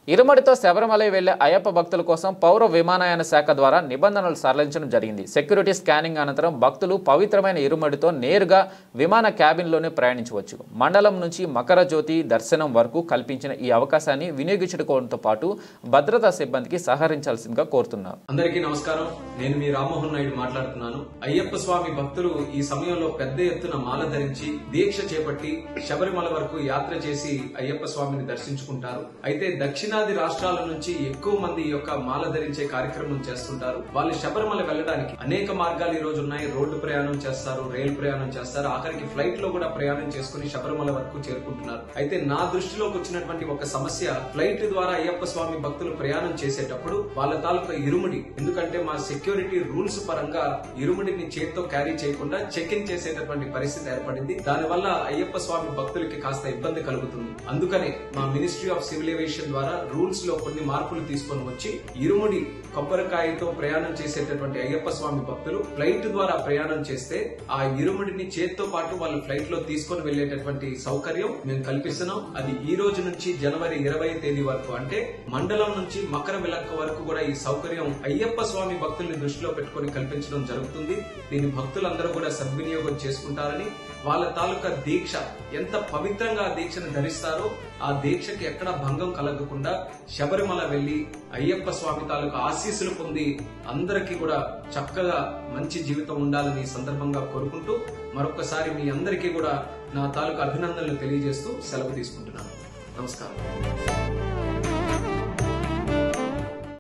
ఇరుమడితో శబరిమల వెళ్లే అయ్యప్ప భక్తుల కోసం పౌర విమానయాన శాఖ ద్వారా నిబంధనలు సరళించడం జరిగింది సెక్యూరిటీ స్కానింగ్ అనంతరం భక్తులు పవిత్రమైన ఇరుమడితో నేరుగా విమాన క్యాబిన్లోనే ప్రయాణించవచ్చు మండలం నుంచి మకర జ్యోతి దర్శనం వరకు కల్పించిన ఈ అవకాశాన్ని వినియోగించుకోవడంతో పాటు భద్రతా సిబ్బందికి సహకరించాల్సిందిగా కోరుతున్నారు అందరికీ నమస్కారం నేను మీ రామ్మోహన్ నాయుడు మాట్లాడుతున్నాను అయ్యప్ప స్వామి భక్తులు ఈ సమయంలో పెద్ద ఎత్తున మాల ధరించి దీక్ష చేపట్టి శబరిమల వరకు యాత్ర చేసి అయ్యప్ప స్వామిని దర్శించుకుంటారు అయితే దక్షిణాది రాష్ట్రాల నుంచి ఎక్కువ మంది ఈ యొక్క మాల ధరించే కార్యక్రమం చేస్తుంటారు వాళ్ళు శబరిమల వెళ్ళడానికి అనేక మార్గాలు ఈ రోజు ఉన్నాయి రోడ్డు ప్రయాణం చేస్తారు రైలు ప్రయాణం చేస్తారు ఆఖరికి ఫ్లైట్ లో కూడా ప్రయాణం చేసుకుని శబరిమల వరకు చేరుకుంటున్నారు అయితే నా దృష్టిలోకి వచ్చినటువంటి ఒక సమస్య ఫ్లైట్ ద్వారా అయ్యప్ప స్వామి భక్తులు ప్రయాణం చేసేటప్పుడు వాళ్ళ తాలూకా ఇరుముడి ఎందుకంటే మా సెక్యూరిటీ రూల్స్ పరంగా ఇరుముడిని చేత్తో క్యారీ చేయకుండా చెక్ ఇన్ చేసేటటువంటి పరిస్థితి ఏర్పడింది దానివల్ల అయ్యప్ప స్వామి భక్తులకి కాస్త ఇబ్బంది కలుగుతుంది అందుకనే మా మినిస్ట్రీ ఆఫ్ సివిల్ ఏవియేషన్ ద్వారా రూల్స్ లో కొన్ని మార్పులు తీసుకొని వచ్చి ఇరుముడి కొబ్బరికాయతో ప్రయాణం చేసేటటువంటి అయ్యప్ప స్వామి భక్తులు ఫ్లైట్ ద్వారా ప్రయాణం చేస్తే ఆ ఇరుముడిని చేత్తో పాటు వాళ్ళు ఫ్లైట్ లో తీసుకొని వెళ్లేటటువంటి సౌకర్యం మేము కల్పిస్తున్నాం అది ఈ రోజు నుంచి జనవరి ఇరవై తేదీ వరకు అంటే మండలం నుంచి మకర విలక్క వరకు కూడా ఈ సౌకర్యం అయ్యప్ప స్వామి భక్తుల్ని దృష్టిలో పెట్టుకొని కల్పించడం జరుగుతుంది దీని భక్తులందరూ కూడా సద్వినియోగం చేసుకుంటారని వాళ్ళ తాలూకా దీక్ష ఎంత పవిత్రంగా ఆ దీక్షను ధరిస్తారో ఆ దీక్షకి ఎక్కడా భంగం కలగకుండా శబరిమల వెళ్లి అయ్యప్ప స్వామి తాలూకా ఆశీస్సులు పొంది అందరికీ కూడా చక్కగా మంచి జీవితం ఉండాలని ఈ సందర్భంగా కోరుకుంటూ మరొకసారి మీ అందరికీ కూడా నా తాలూకా అభినందనలు తెలియజేస్తూ సెలవు తీసుకుంటున్నాను నమస్కారం